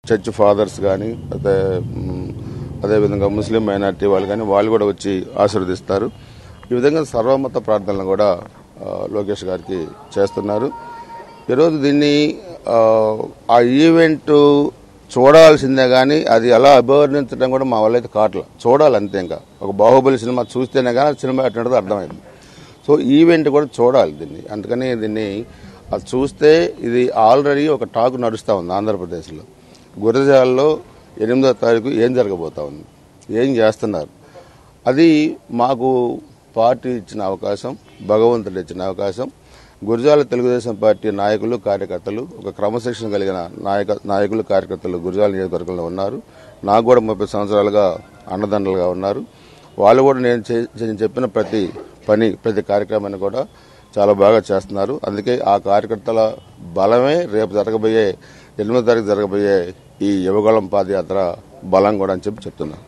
church fathers కానీ అదే మ్, అదేవిధంగా ముస్లిం మైనార్టీ వాళ్ళు కానీ వాళ్ళు కూడా వచ్చి ఆశీర్వదిస్తారు ఈ విధంగా సర్వమత ప్రార్థనలు కూడా ఆ, లోకేష్ గారికి చేస్తున్నారు ఈరోజు దీన్ని ఆ, ఆ ఈవెంట్ చూడాల్సిందే కానీ అది ఎలా అభివర్ణించడం కూడా మా వాళ్ళైతే కావట్ల చూడాలి అంతే ఇంకా ఒక బాహుబలి సినిమా చూస్తేనే కానీ ఆ సినిమా ఎట్టుంటుందో అర్థమైంది సో ఈవెంట్ కూడా చూడాలి దీన్ని అందుకని దీన్ని అది చూస్తే ఇది ఆల్రెడీ ఒక టాక్ నడుస్తూ ఉంది ఆంధ్రప్రదేశ్లో గురజాల్లో ఎనిమిదో తారీఖు ఏం జరగబోతా ఉంది ఏం చేస్తున్నారు అది మాకు పార్టీ ఇచ్చిన అవకాశం భగవంతుడు ఇచ్చిన అవకాశం గురజాల తెలుగుదేశం పార్టీ నాయకులు కార్యకర్తలు ఒక క్రమశిక్షణ కలిగిన నాయక నాయకులు కార్యకర్తలు గురజాల నియోజకవర్గంలో ఉన్నారు నాకు కూడా ముప్పై సంవత్సరాలుగా అండదండలుగా ఉన్నారు వాళ్ళు కూడా నేను చే- నేను చెప్పిన ప్రతి పని ప్రతి కార్యక్రమాన్ని కూడా చాలా బాగా చేస్తున్నారు అందుకే ఆ కార్యకర్తల బలమే రేపు జరగబోయే ఎనిమిదో తారీఖు జరగబోయే ఈ యువగళం పాదయాత్ర బలం కూడా అని చెప్పి చెప్తున్నాను